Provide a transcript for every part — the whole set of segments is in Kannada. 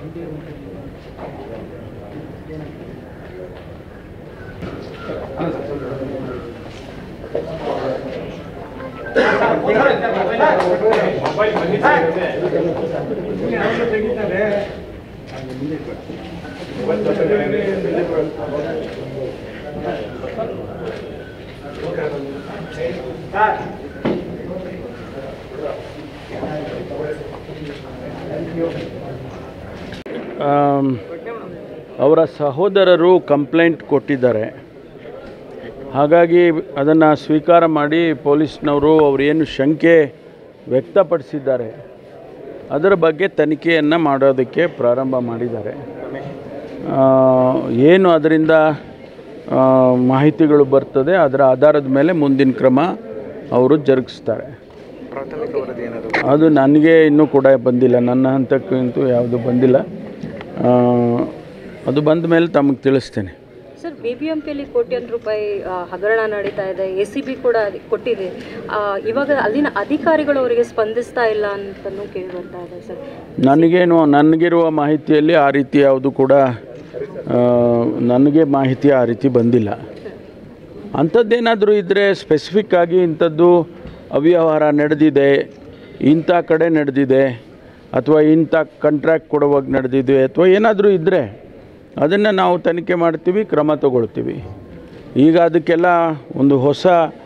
ಆಮ್, ಅವರ ಸಹೋದರರು ಕಂಪ್ಲೇಂಟ್ ಕೊಟ್ಟಿದ್ದಾರೆ ಹಾಗಾಗಿ ಅದನ್ನು ಸ್ವೀಕಾರ ಮಾಡಿ ಪೊಲೀಸ್ನವರು ಅವರೇನು ಶಂಕೆ ವ್ಯಕ್ತಪಡಿಸಿದ್ದಾರೆ ಅದರ ಬಗ್ಗೆ ತನಿಖೆಯನ್ನು ಮಾಡೋದಕ್ಕೆ ಪ್ರಾರಂಭ ಮಾಡಿದ್ದಾರೆ ಆ, ಏನು ಅದರಿಂದ ಆ, ಮಾಹಿತಿಗಳು ಬರ್ತದೆ ಅದರ ಆಧಾರದ ಮೇಲೆ ಮುಂದಿನ ಕ್ರಮ ಅವರು ಜರುಗಿಸ್ತಾರೆ ಅದು ನನಗೆ ಇನ್ನೂ ಕೂಡ ಬಂದಿಲ್ಲ ನನ್ನ ಹಂತಕ್ಕಂತೂ ಯಾವುದು ಬಂದಿಲ್ಲ ಆ, ಅದು ಬಂದ ಮೇಲೆ ತಮಗೆ ತಿಳಿಸ್ತೇನೆ ಸರ್ ಬಿ ಬಿ ಎಂ ಪಿಯಲ್ಲಿ ಕೋಟ್ಯಾಂತರ ರೂಪಾಯಿ ಆ, ಹಗರಣ ನಡೀತಾ ಇದೆ ಎ ಸಿ ಬಿ ಕೂಡ ಅದ್- ಕೊಟ್ಟಿದೆ ಆ, ಇವಾಗ ಅಲ್ಲಿನ ಅಧಿಕಾರಿಗಳು ಅವರಿಗೆ ಸ್ಪಂದಿಸ್ತಾ ಇಲ್ಲ ಅಂತಲೂ ಕೇಳಿ ಬರ್ತಾ ಇದೆ ಸರ್ ನನಗೇನು ನನಗಿರುವ ಮಾಹಿತಿಯಲ್ಲಿ ಆ ರೀತಿ ಯಾವುದು ಕೂಡ ಆ, ನನಗೆ ಮಾಹಿತಿ ಆ ರೀತಿ ಬಂದಿಲ್ಲ ಅಂಥದ್ದೇನಾದರೂ ಇದ್ದರೆ ಸ್ಪೆಸಿಫಿಕ್ ಆಗಿ ಇಂಥದ್ದು ಅವ್ಯವಹಾರ ನಡೆದಿದೆ ಇಂಥ ಕಡೆ ನಡೆದಿದೆ ಅಥವಾ ಇಂಥ ಕಾಂಟ್ರಾಕ್ಟ್ ಕೊಡುವಾಗ ನಡೆದಿದೆ ಅಥವಾ ಏನಾದರೂ ಇದ್ದರೆ ಅದನ್ನು ನಾವು ತನಿಖೆ ಮಾಡ್ತೀವಿ ಕ್ರಮ ತಗೊಳ್ತೀವಿ ಈಗ ಅದಕ್ಕೆಲ್ಲ ಒಂದು ಹೊಸ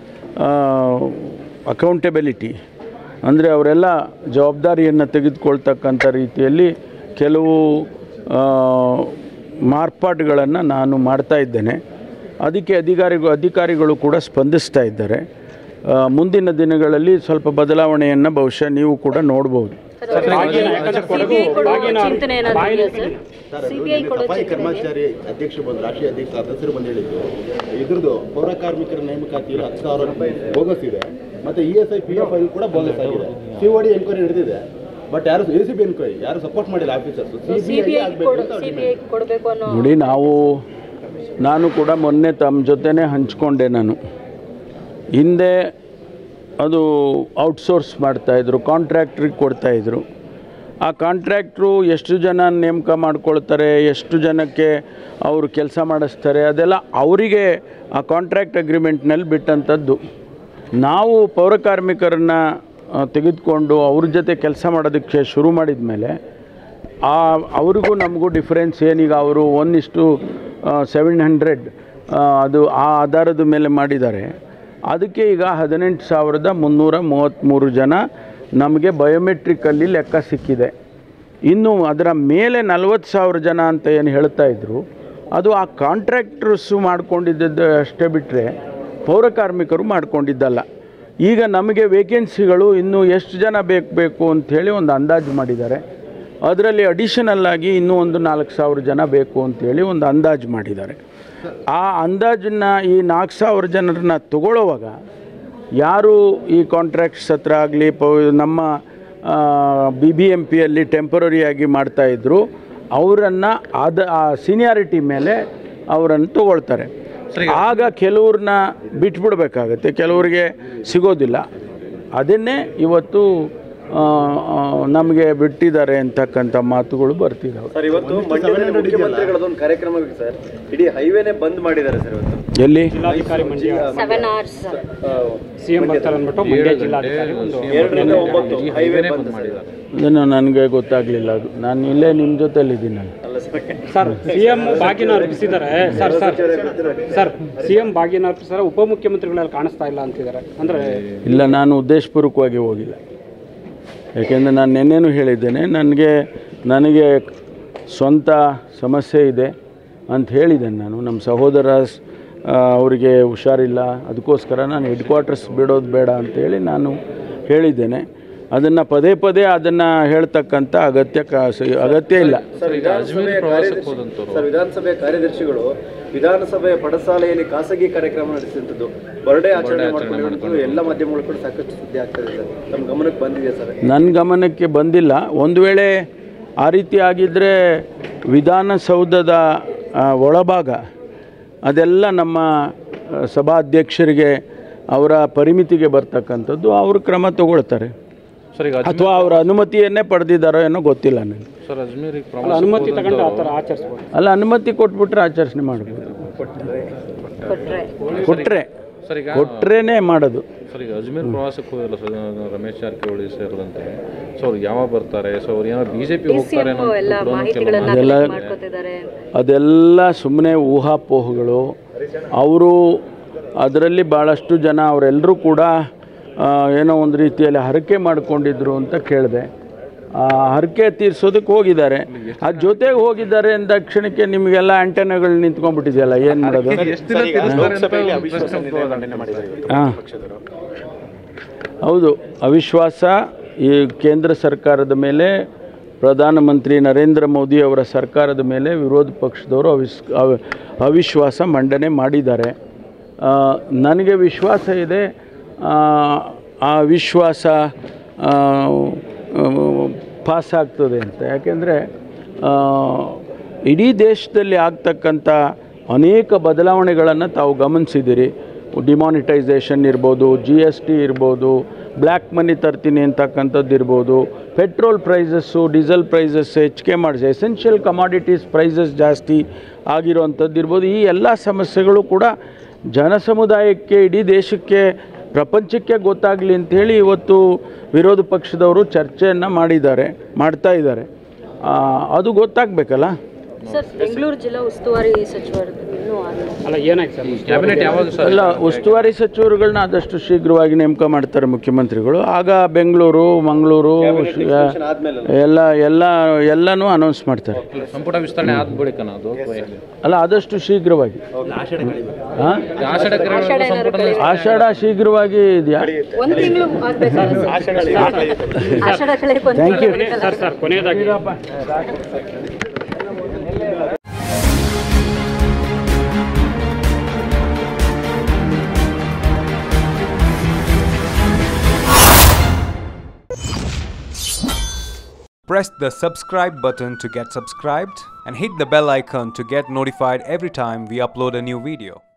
ಅಕೌಂಟೆಬಿಲಿಟಿ ಅಂದರೆ ಅವರೆಲ್ಲ ಜವಾಬ್ದಾರಿಯನ್ನು ತೆಗೆದುಕೊಳ್ತಕ್ಕಂಥ ರೀತಿಯಲ್ಲಿ ಕೆಲವು ಆ, ಮಾರ್ಪಾಡುಗಳನ್ನು ನಾನು ಮಾಡ್ತಾ ಇದ್ದೇನೆ ಅದಕ್ಕೆ ಅಧಿಕಾರಿಗಳು ಅಧಿಕಾರಿಗಳು ಕೂಡ ಸ್ಪಂದಿಸ್ತಾ ಇದ್ದಾರೆ ಆ, ಮುಂದಿನ ದಿನಗಳಲ್ಲಿ ಸ್ವಲ್ಪ ಬದಲಾವಣೆಯನ್ನು ಬಹುಶಃ ನೀವು ಕೂಡ ನೋಡ್ಬೋದು ಸಿಬಿಐ ಕೊಡೋ ಚಿಂತನೆ ಏನಾದರೂ ಇದೆಯಾ ಸರ್ ಸಿಬಿಐ ಕೊಡೋ ಸಫಾಯಿ ಚಿಂತನೆ ಇದೆಯಾ? ಕರ್ಮಚಾರಿ ಅಧ್ಯಕ್ಷರು ಬಂದು ರಾಷ್ಟ್ರೀಯ ಅಧ್ಯಕ್ಷ ಸದಸ್ಯರು ಬಂದು ಹೇಳಿದ್ದು ಇದ್ರದ್ದು ಪೌರ ಕಾರ್ಮಿಕರ ನೇಮಕಾತಿಯಲ್ಲಿ ಹತ್ತು ಸಾವಿರ ಬೋಗಸ್ ಇದೆ ಮತ್ತೆ E S I P F I ಕೂಡ ಬೋಗಸ್ ಆಗಿದೆ ಸಿ ಒ ಡಿ ಎನ್ಕ್ವೈರಿ ನಡೆದಿದೆ ಬಟ್ ಯಾರು ಎ ಸಿ ಬಿ ಎನ್ಕ್ವೈರಿ ಯಾರು ಸಪೋರ್ಟ್ ಮಾಡಿಲ್ಲ officers C B I CBI ಆಗಬೇಕು ಕೊಡ ಅಂತ ಅವ್ರು ಸಿಬಿಐ ಕೊಡಬೇಕು ಅನ್ನೋ ನೋಡಿ ನಾವು ನಾನು ಕೂಡ ಮೊನ್ನೆ ತಮ್ಮ ಜೊತೆನೇ ಹಂಚ್ಕೊಂಡೆ ನಾನು ಹಿಂದೆ ಅದು ಔಟ್ಸೋರ್ಸ್ ಮಾಡ್ತಾಯಿದ್ರು ಕಾಂಟ್ರಾಕ್ಟ್ರಿಗೆ ಕೊಡ್ತಾಯಿದ್ರು ಆ ಕಾಂಟ್ರಾಕ್ಟ್ರು ಎಷ್ಟು ಜನ ನೇಮಕ ಮಾಡ್ಕೊಳ್ತಾರೆ ಎಷ್ಟು ಜನಕ್ಕೆ ಅವರು ಕೆಲಸ ಮಾಡಿಸ್ತಾರೆ ಅದೆಲ್ಲ ಅವರಿಗೆ ಆ ಕಾಂಟ್ರಾಕ್ಟ್ ಅಗ್ರಿಮೆಂಟ್ನಲ್ಲಿ ಬಿಟ್ಟಂಥದ್ದು ನಾವು ಪೌರ ಕಾರ್ಮಿಕರನ್ನ ಆ, ತೆಗೆದುಕೊಂಡು ಅವ್ರ ಜೊತೆ ಕೆಲಸ ಮಾಡೋದಕ್ಕೆ ಶುರು ಮಾಡಿದ ಮೇಲೆ ಆ ಅವ್ರಿಗೂ ನಮಗೂ ಡಿಫ್ರೆನ್ಸ್ ಏನೀಗ ಅವರು ಒನ್ ಇಷ್ಟು ಸೆವೆನ್ ಹಂಡ್ರೆಡ್ ಅದು ಆ ಆಧಾರದ ಮೇಲೆ ಮಾಡಿದ್ದಾರೆ ಅದಕ್ಕೆ ಈಗ ಹದಿನೆಂಟು ಸಾವಿರದ ಮುನ್ನೂರ ಮೂವತ್ತ್ಮೂರು ಜನ ನಮಗೆ ಬಯೋಮೆಟ್ರಿಕಲ್ಲಿ ಲೆಕ್ಕ ಸಿಕ್ಕಿದೆ ಇನ್ನು ಅದರ ಮೇಲೆ ನಲವತ್ತು ಸಾವಿರ ಜನ ಅಂತ ಏನು ಹೇಳ್ತಾ ಇದ್ರು ಅದು ಆ ಕಾಂಟ್ರಾಕ್ಟರ್ಸು ಮಾಡ್ಕೊಂಡಿದ್ದದ್ದು ಅಷ್ಟೇ ಬಿಟ್ಟರೆ ಪೌರ ಕಾರ್ಮಿಕರು ಮಾಡ್ಕೊಂಡಿದ್ದಲ್ಲ ಈಗ ನಮಗೆ ವೇಕೆನ್ಸಿಗಳು ಇನ್ನೂ ಎಷ್ಟು ಜನ ಬೇಕು ಬೇಕು ಅಂಥೇಳಿ ಒಂದು ಅಂದಾಜು ಮಾಡಿದ್ದಾರೆ ಅದರಲ್ಲಿ ಅಡಿಷನಲ್ ಆಗಿ ಇನ್ನೂ ಒಂದು ನಾಲ್ಕು ಸಾವಿರ ಜನ ಬೇಕು ಅಂತೇಳಿ ಒಂದು ಅಂದಾಜು ಮಾಡಿದ್ದಾರೆ ಆ ಅಂದಾಜನ್ನು ಈ ನಾಲ್ಕು ಸಾವಿರ ಜನರನ್ನ ತಗೊಳ್ಳೋವಾಗ ಯಾರು ಈ ಕಾಂಟ್ರಾಕ್ಟ್ಸ್ ಹತ್ರ ಆಗಲಿ ಪ ನಮ್ಮ ಬಿ ಬಿ ಎಮ್ ಪಿಯಲ್ಲಿ ಟೆಂಪರರಿಯಾಗಿ ಮಾಡ್ತಾಯಿದ್ರು ಅವರನ್ನು ಅದ ಆ ಸೀನಿಯಾರಿಟಿ ಮೇಲೆ ಅವರನ್ನು ತಗೊಳ್ತಾರೆ ಆಗ ಕೆಲವ್ರನ್ನ ಬಿಟ್ಬಿಡ್ಬೇಕಾಗತ್ತೆ ಕೆಲವರಿಗೆ ಸಿಗೋದಿಲ್ಲ ಅದನ್ನೇ ಇವತ್ತು ಆ, ಆ, ನಮಗೆ ಬಿಟ್ಟಿದ್ದಾರೆ ಅಂತಕ್ಕಂಥ ಮಾತುಗಳು ಬರ್ತಿದ್ದಾವೆ ಸರ್ ಇವತ್ತು ಮಂಡ್ಯದಲ್ಲಿ ಮುಖ್ಯಮಂತ್ರಿಗಳದೊಂದು ಕಾರ್ಯಕ್ರಮ ಇದೆ ಸರ್ ಇಡೀ ಹೈವೇನೆ ಬಂದ್ ಮಾಡಿದ್ದಾರೆ ಸರ್ ಇವತ್ತು ಎಲ್ಲಿ ಸೆವೆನ್ ಅವರ್ಸ್ ಸಿಎಂ ಬರ್ತಾರೆ ಅಂದ್ಬಿಟ್ಟು ಮಂಡ್ಯ ಜಿಲ್ಲಾಧಿಕಾರಿ ಒಂದು ಎರಡರಿಂದ ಒಂಬತ್ತು ಹೈವೇ ಬಂದ್ ಸರ್ ಅದನ್ನು ನನಗೆ ಗೊತ್ತಾಗಲಿಲ್ಲ ಅದು ನಾನು ಇಲ್ಲೇ ನಿಮ್ಮ ಜೊತೆಲಿದ್ದೀನಿ ನಾನು ಅಲ್ಲ ಸರ್ ಸರ್ ಸಿಎಂ ಬಾಗಿನ ಅರ್ಪಿಸಿದ್ದಾರೆ ಸರ್ ಸರ್ ಸರ್ ಸಿಎಂ ಬಾಗಿನ ಅರ್ಪಿಸಿದ್ದಾರೆ ಉಪಮುಖ್ಯಮಂತ್ರಿಗಳೆಲ್ಲ ಕಾಣಿಸ್ತಾ ಇಲ್ಲ ಅಂತಿದ್ದಾರೆ ಅಂದ್ರೆ ಇಲ್ಲ ನಾನು ಉದ್ದೇಶಪೂರ್ವಕವಾಗಿ ಹೋಗಿಲ್ಲ ಯಾಕೆಂದರೆ ನಾನು ನಿನ್ನೆನೂ ಹೇಳಿದ್ದೇನೆ ನನಗೆ ನನಗೆ ಸ್ವಂತ ಸಮಸ್ಯೆ ಇದೆ ಅಂತ ಹೇಳಿದ್ದೇನೆ ನಾನು ನಮ್ಮ ಸಹೋದರ ಸ್- ಆ, ಅವರಿಗೆ ಹುಷಾರಿಲ್ಲ ಅದಕ್ಕೋಸ್ಕರ ನಾನು ಹೆಡ್ ಕ್ವಾರ್ಟರ್ಸ್ ಬಿಡೋದು ಬೇಡ ಅಂತೇಳಿ ನಾನು ಹೇಳಿದ್ದೇನೆ ಅದನ್ನು ಪದೇ ಪದೇ ಅದನ್ನು ಹೇಳ್ತಕ್ಕಂಥ ಅಗತ್ಯ ಕ ಸ- ಅಗತ್ಯ ಇಲ್ಲ ಸರ್ ವಿಧಾನಸಭೆಯ ಕಾರ್ಯದರ್ಶಿ ಸರ್ ವಿಧಾನಸಭೆಯ ಕಾರ್ಯದರ್ಶಿಗಳು ವಿಧಾನಸಭೆಯ ಪಡಸಾಲೆಯಲ್ಲಿ ಖಾಸಗಿ ಕಾರ್ಯಕ್ರಮ ನಡೆಸಿದಂಥದ್ದು ಬರ್ಡೇ ಆಚರಣೆ ಮಾಡ್ಕೊಂಡಿರೋದು ಎಲ್ಲ ಮಾಧ್ಯಮಗಳು ಕೂಡ ಸಾಕಷ್ಟು ಸುದ್ದಿ ಆಗ್ತದೆ ಸರ್ ನಮ್ಮ ಗಮನಕ್ಕೆ ಬಂದಿದೆ ಸರ್ ನನ್ನ ಗಮನಕ್ಕೆ ಬಂದಿಲ್ಲ ಒಂದು ವೇಳೆ ಆ ರೀತಿ ಆಗಿದ್ದರೆ ವಿಧಾನಸೌಧದ ಆ, ಒಳಭಾಗ ಅದೆಲ್ಲ ನಮ್ಮ ಆ, ಸಭಾಧ್ಯಕ್ಷರಿಗೆ ಅವರ ಪರಿಮಿತಿಗೆ ಬರ್ತಕ್ಕಂಥದ್ದು ಅವರು ಕ್ರಮ ತಗೊಳ್ತಾರೆ ಸರ್ ಈಗ ಅಥವಾ ಅವರ ಅನುಮತಿಯನ್ನೇ ಪಡೆದಿದ್ದಾರೋ ಏನೋ ಗೊತ್ತಿಲ್ಲ ನನಗೆ ಸರ್ ಅಜ್ಮೀರಿಗೆ ಅಲ್ಲ ಪ್ರವಾಸ ಅನುಮತಿ ತಗೊಂಡು ಆ ಥರ ಆಚರಿಸ್ಬೋದು ಅಲ್ಲ ಅನುಮತಿ ಕೊಟ್ಬಿಟ್ರೆ ಆಚರಣೆ ಮಾಡ್ಬೋದು ಕೊಟ್ರೆ ಕೊಟ್ಟರೆ ಸರ್ ಈಗ ಕೊಟ್ರೇನೆ ಮಾಡೋದು ಸರ್ ಈಗ ಅಜ್ಮೀರ್ ಪ್ರವಾಸಕ್ಕೆ ಹೋಗಿಲ್ಲ ಸರ್ ರಮೇಶ್ ಜಾರಕಿಹೊಳಿ ಸೇರಿದಂತೆ ಸೊ ಅವ್ರು ಯಾವಾಗ ಬರ್ತಾರೆ ಸೊ ಅವ್ರು ಏನೋ ಬಿಜೆಪಿ ಹೋಗ್ತಾರೆ ಡಿಸಿಎಂ ಎಲ್ಲ ಮಾಹಿತಿಗಳನ್ನ ಅದೆಲ್ಲ collect ಮಾಡ್ಕೋತಿದ್ದಾರೆ ಅದೆಲ್ಲ ಸುಮ್ಮನೆ ಊಹಾಪೋಹಗಳು ಅವರು ಅದರಲ್ಲಿ ಭಾಳಷ್ಟು ಜನ ಅವರೆಲ್ಲರೂ ಕೂಡ ಆ, ಏನೋ ಒಂದು ರೀತಿಯಲ್ಲಿ ಹರಕೆ ಮಾಡಿಕೊಂಡಿದ್ರು ಅಂತ ಕೇಳಿದೆ ಆ ಹರಕೆ ತೀರ್ಸೋದಕ್ಕೆ ಹೋಗಿದ್ದಾರೆ ಆ ಜೊತೆಗೆ ಹೋಗಿದ್ದಾರೆ ಅಂದ ಕ್ಷಣಕ್ಕೆ ನಿಮಗೆಲ್ಲ ಆಂಟೆನಾಗಳು ನಿಂತ್ಕೊಂಡ್ಬಿಟ್ಟಿದೆಯಲ್ಲ ಏನು ಮಾಡೋದು ಹಾಂ ಹೌದು ಅವಿಶ್ವಾಸ ಈ ಕೇಂದ್ರ ಸರ್ಕಾರದ ಮೇಲೆ ಪ್ರಧಾನಮಂತ್ರಿ ನರೇಂದ್ರ ಮೋದಿ ಅವರ ಸರ್ಕಾರದ ಮೇಲೆ ವಿರೋಧ ಪಕ್ಷದವರು ಅವಿಸ್ ಅವ- ಅವಿಶ್ವಾಸ ಮಂಡನೆ ಮಾಡಿದ್ದಾರೆ ಆ, ನನಗೆ ವಿಶ್ವಾಸ ಇದೆ ಆ, ಆ ವಿಶ್ವಾಸ ಆ, ಪಾಸ್ ಆಗ್ತದೆ ಅಂತ ಯಾಕೆಂದರೆ ಇಡೀ ದೇಶದಲ್ಲಿ ಆಗ್ತಕ್ಕಂಥ ಅನೇಕ ಬದಲಾವಣೆಗಳನ್ನು ತಾವು ಗಮನಿಸಿದ್ದೀರಿ ಡಿಮಾನಿಟೈಸೇಷನ್ ಇರ್ಬೋದು ಜಿ ಎಸ್ ಟಿ ಇರ್ಬೋದು ಬ್ಲ್ಯಾಕ್ ಮನಿ ತರ್ತೀನಿ ಅಂತಕ್ಕಂಥದ್ದು ಇರ್ಬೋದು ಪೆಟ್ರೋಲ್ ಪ್ರೈಸಸ್ಸು ಡೀಸೆಲ್ ಪ್ರೈಸಸ್ ಹೆಚ್ಚಿಗೆ ಮಾಡಿಸಿ ಎಸೆನ್ಷಿಯಲ್ ಕಮಾಡಿಟೀಸ್ ಪ್ರೈಸಸ್ ಜಾಸ್ತಿ ಆಗಿರೋವಂಥದ್ದು ಇರ್ಬೋದು ಈ ಎಲ್ಲ ಸಮಸ್ಯೆಗಳು ಕೂಡ ಜನಸಮುದಾಯಕ್ಕೆ ಇಡೀ ದೇಶಕ್ಕೆ ಪ್ರಪಂಚಕ್ಕೆ ಗೊತ್ತಾಗಲಿ ಅಂಥೇಳಿ ಇವತ್ತು ವಿರೋಧ ಪಕ್ಷದವರು ಚರ್ಚೆಯನ್ನು ಮಾಡಿದ್ದಾರೆ ಮಾಡ್ತಾ ಇದ್ದಾರೆ ಆ, ಅದು ಗೊತ್ತಾಗಬೇಕಲ್ಲ ಸರ್ ಬೆಂಗಳೂರು ಜಿಲ್ಲಾ ಉಸ್ತುವಾರಿ ಸಚಿವರು ಇನ್ನೂ ಆಗಿಲ್ಲ ಅಲ್ಲ ಏನಾಯ್ತು ಸರ್ ಕ್ಯಾಬಿನೆಟ್ ಯಾವಾಗ ಸರ್ ಅಲ್ಲ ಉಸ್ತುವಾರಿ ಸಚಿವರುಗಳನ್ನ ಆದಷ್ಟು ಶೀಘ್ರವಾಗಿ ನೇಮಕ ಮಾಡ್ತಾರೆ ಮುಖ್ಯಮಂತ್ರಿಗಳು ಆಗ ಬೆಂಗಳೂರು ಮಂಗಳೂರು ಎಲ್ಲ ಎಲ್ಲ ಎಲ್ಲನೂ ಅನೌನ್ಸ್ ಮಾಡ್ತಾರೆ ಸಂಪುಟ ವಿಸ್ತರಣೆ ಆದ ಬಳಿಕನ ಅದು ಅಥವಾ ಹೇಗೆ? ಅಲ್ಲ ಆದಷ್ಟು ಶೀಘ್ರವಾಗಿ ಹಾಂ ಈಗ ಆಷಾಢ ಕಿರಣಗಳು ಸಂಪುಟನ ಆಷಾಢ ಶೀಘ್ರವಾಗಿ ಇದೆಯಾ ಒಂದು ತಿಂಗಳು ಆಗ್ಬೇಕಲ್ಲ ಆಷಾಢ ಕಳೆಯಕ್ಕೆ ಒಂದು Thank you. ತಿಂಗಳು ಬೇಕಲ್ಲ? ಸರ್ ಸರ್ ಕೊನೆಯದಾಗಿ Press the subscribe button to get subscribed and hit the bell icon to get notified every time we upload a new video.